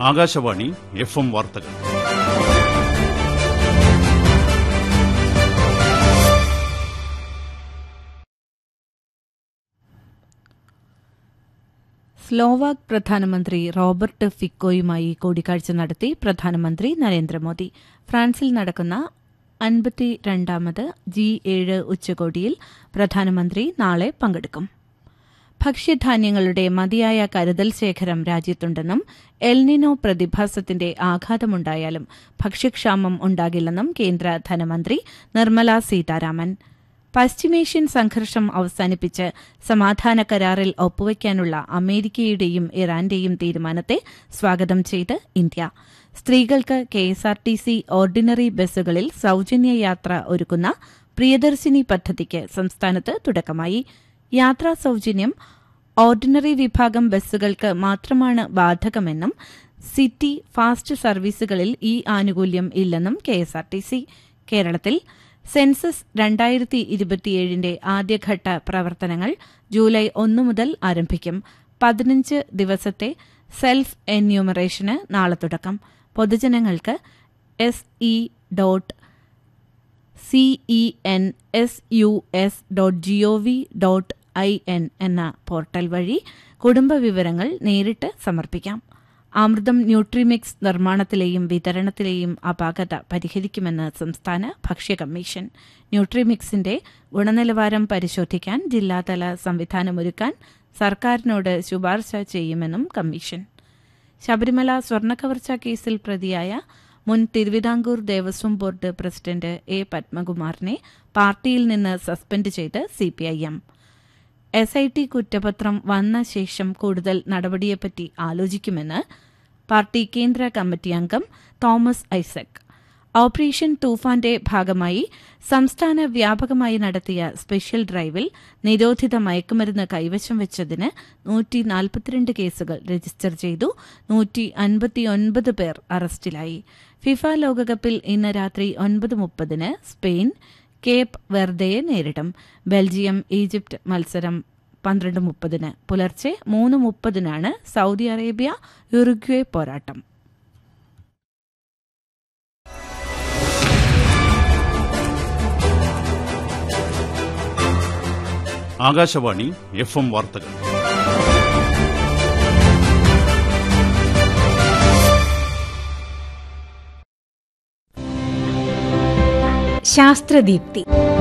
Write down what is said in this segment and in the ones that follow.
Akashvani F M വാർത്തകൾ Slovak പ്രധാനമന്ത്രി Robert ഫിക്കോയുമായി കൂടിക്കാഴ്ച നടത്തി പ്രധാനമന്ത്രി നരേന്ദ്രമോദി ഫ്രാൻസിൽ നടക്കുന്ന അൻപത്തിരണ്ടാമത് ജി ഏഴ് ഉച്ചകോടിയിൽ പ്രധാനമന്ത്രി നാളെ പങ്കെടുക്കും ഭക്ഷ്യധാന്യങ്ങളുടെ മതിയായ കരുതൽ ശേഖരം രാജ്യത്തുണ്ടെന്നും എൽനിനോ പ്രതിഭാസത്തിന്റെ ആഘാതമുണ്ടായാലും ഭക്ഷ്യക്ഷാമം ഉണ്ടാകില്ലെന്നും കേന്ദ്ര ധനമന്ത്രി നിർമ്മല സീതാരാമൻ പശ്ചിമേഷ്യൻ സംഘർഷം അവസാനിപ്പിച്ച് സമാധാന കരാറിൽ ഒപ്പുവയ്ക്കാനുള്ള അമേരിക്കയുടെയും ഇറാന്റെയും തീരുമാനത്തെ സ്വാഗതം ചെയ്ത് ഇന്ത്യ സ്ത്രീകൾക്ക് കെഎസ്ആർടിസി ഓർഡിനറി ബസ്സുകളിൽ സൌജന്യ യാത്ര ഒരുക്കുന്ന പ്രിയദർശിനി പദ്ധതിക്ക് സംസ്ഥാനത്ത് തുടക്കമായി യാത്രാ സൌജന്യം ഓർഡിനറി വിഭാഗം ബസ്സുകൾക്ക് മാത്രമാണ് ബാധകമെന്നും സിറ്റി ഫാസ്റ്റ് സർവീസുകളിൽ ഈ ആനുകൂല്യം ഇല്ലെന്നും കെഎസ്ആർടിസി കേരളത്തിൽ സെൻസസ് രണ്ടായിരത്തി ഇരുപത്തിയേഴിന്റെ ആദ്യഘട്ട പ്രവർത്തനങ്ങൾ ജൂലൈ ഒന്നു മുതൽ ആരംഭിക്കും പതിനഞ്ച് ദിവസത്തെ സെൽഫ് എന്യൂമറേഷന് നാളെ തുടക്കം പൊതുജനങ്ങൾക്ക് S E dot C E N S U S dot G O V dot I N എന്ന പോർട്ടൽ വഴി കുടുംബ വിവരങ്ങൾ നേരിട്ട് സമർപ്പിക്കാം അമൃതം ന്യൂട്രിമിക്സ് നിർമ്മാണത്തിലെയും വിതരണത്തിലെയും അപാകത പരിഹരിക്കുമെന്ന് സംസ്ഥാന ഭക്ഷ്യ കമ്മീഷൻ ന്യൂട്രിമിക്സിന്റെ ഗുണനിലവാരം പരിശോധിക്കാൻ ജില്ലാതല സംവിധാനമൊരുക്കാൻ സർക്കാരിനോട് ശുപാർശ ചെയ്യുമെന്നും കമ്മീഷൻ ശബരിമല സ്വർണ്ണക്കവർച്ച കേസിൽ പ്രതിയായ മുൻ Thiruvithamkoor Devaswom board president A പത്മകുമാറിനെ പാർട്ടിയിൽ നിന്ന് സസ്പെൻഡ് ചെയ്ത് സിപിഐഎം എസ് ഐ ടി കുറ്റപത്രം വന്ന ശേഷം കൂടുതൽ നടപടിയെപ്പറ്റി ആലോചിക്കുമെന്ന് പാർട്ടി കേന്ദ്ര കമ്മിറ്റി അംഗം തോമസ് ഐസക് ഓപ്പറേഷൻ തൂഫാന്റെ ഭാഗമായി സംസ്ഥാന വ്യാപകമായി നടത്തിയ സ്പെഷ്യൽ ഡ്രൈവിൽ നിരോധിത മയക്കുമരുന്ന് കൈവശം വെച്ചതിന് നൂറ്റി നാൽപ്പത്തിരണ്ട് കേസുകൾ രജിസ്റ്റർ ചെയ്തു നൂറ്റി അൻപത്തിയൊൻപത് പേർ അറസ്റ്റിലായി ഫിഫ ലോകകപ്പിൽ ഇന്ന് രാത്രി ഒൻപത് മുപ്പതിന് സ്പെയിൻ കേപ്പ് വെർദയെ നേരിടും ബെൽജിയം ഈജിപ്ത് മത്സരം പന്ത്രണ്ട് മുപ്പതിന് പുലർച്ചെ മൂന്ന് മുപ്പതിനാണ് സൗദി അറേബ്യ യുറുഗ്വേ പോരാട്ടം ആകാശവാണി എഫ് എം വാർത്തകൾ ശാസ്ത്രദീപ്തി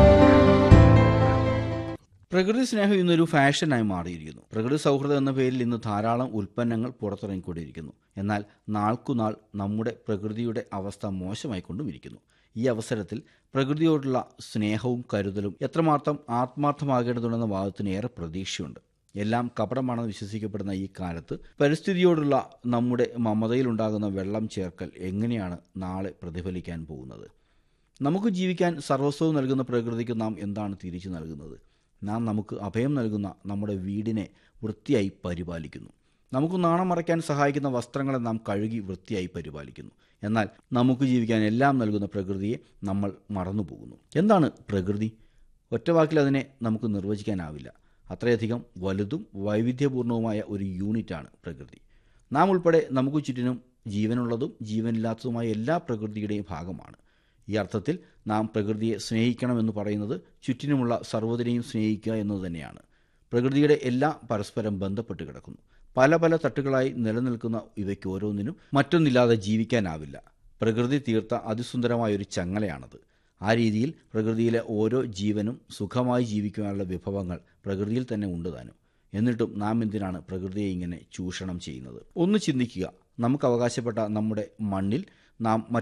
പ്രകൃതി സ്നേഹം ഇന്നൊരു ഫാഷനായി മാറിയിരിക്കുന്നു പ്രകൃതി സൗഹൃദം എന്ന പേരിൽ ഇന്ന് ധാരാളം ഉൽപ്പന്നങ്ങൾ പുറത്തിറങ്ങിക്കൊണ്ടിരിക്കുന്നു എന്നാൽ നാൾക്കുനാൾ നമ്മുടെ പ്രകൃതിയുടെ അവസ്ഥ മോശമായിക്കൊണ്ടും ഇരിക്കുന്നു ഈ അവസരത്തിൽ പ്രകൃതിയോടുള്ള സ്നേഹവും കരുതലും എത്രമാത്രം ആത്മാർത്ഥമാകേണ്ടതുണ്ടെന്ന വാദത്തിന് ഏറെ പ്രതീക്ഷയുണ്ട് എല്ലാം കപടമാണെന്ന് വിശ്വസിക്കപ്പെടുന്ന ഈ കാലത്ത് പരിസ്ഥിതിയോടുള്ള നമ്മുടെ മമതയിലുണ്ടാകുന്ന വെള്ളം ചേർക്കൽ എങ്ങനെയാണ് നാളെ പ്രതിഫലിക്കാൻ പോകുന്നത് നമുക്ക് ജീവിക്കാൻ സർവസ്വവും നൽകുന്ന പ്രകൃതിക്ക് നാം എന്താണ് തിരിച്ചു നൽകുന്നത് നാം നമുക്ക് അഭയം നൽകുന്ന നമ്മുടെ വീടിനെ വൃത്തിയായി പരിപാലിക്കുന്നു നമുക്ക് നാണം മറയ്ക്കാൻ സഹായിക്കുന്ന വസ്ത്രങ്ങളെ നാം കഴുകി വൃത്തിയായി പരിപാലിക്കുന്നു എന്നാൽ നമുക്ക് ജീവിക്കാൻ എല്ലാം നൽകുന്ന പ്രകൃതിയെ നമ്മൾ മറന്നുപോകുന്നു എന്താണ് പ്രകൃതി ഒറ്റവാക്കിൽ അതിനെ നമുക്ക് നിർവചിക്കാനാവില്ല അത്രയധികം വലുതും വൈവിധ്യപൂർണവുമായ ഒരു യൂണിറ്റാണ് പ്രകൃതി നാം ഉൾപ്പെടെ നമുക്ക് ചുറ്റിനും ജീവനുള്ളതും ജീവനില്ലാത്തതുമായ എല്ലാ പ്രകൃതിയുടെയും ഭാഗമാണ് ഈ അർത്ഥത്തിൽ നാം പ്രകൃതിയെ സ്നേഹിക്കണമെന്ന് പറയുന്നത് ചുറ്റിനുമുള്ള സർവ്വതിനെയും സ്നേഹിക്കുക എന്നത് തന്നെയാണ് പ്രകൃതിയുടെ എല്ലാം പരസ്പരം ബന്ധപ്പെട്ട് കിടക്കുന്നു പല പല തട്ടുകളായി നിലനിൽക്കുന്ന ഇവയ്ക്ക് ഓരോന്നിനും മറ്റൊന്നില്ലാതെ ജീവിക്കാനാവില്ല പ്രകൃതി തീർത്ത അതിസുന്ദരമായ ഒരു ചങ്ങലയാണത് ആ രീതിയിൽ പ്രകൃതിയിലെ ഓരോ ജീവനും സുഖമായി ജീവിക്കുവാനുള്ള വിഭവങ്ങൾ പ്രകൃതിയിൽ തന്നെ ഉണ്ട് താനും എന്നിട്ടും നാം എന്തിനാണ് പ്രകൃതിയെ ഇങ്ങനെ ചൂഷണം ചെയ്യുന്നത് ഒന്ന് ചിന്തിക്കുക നമുക്ക് അവകാശപ്പെട്ട നമ്മുടെ മണ്ണിൽ നാം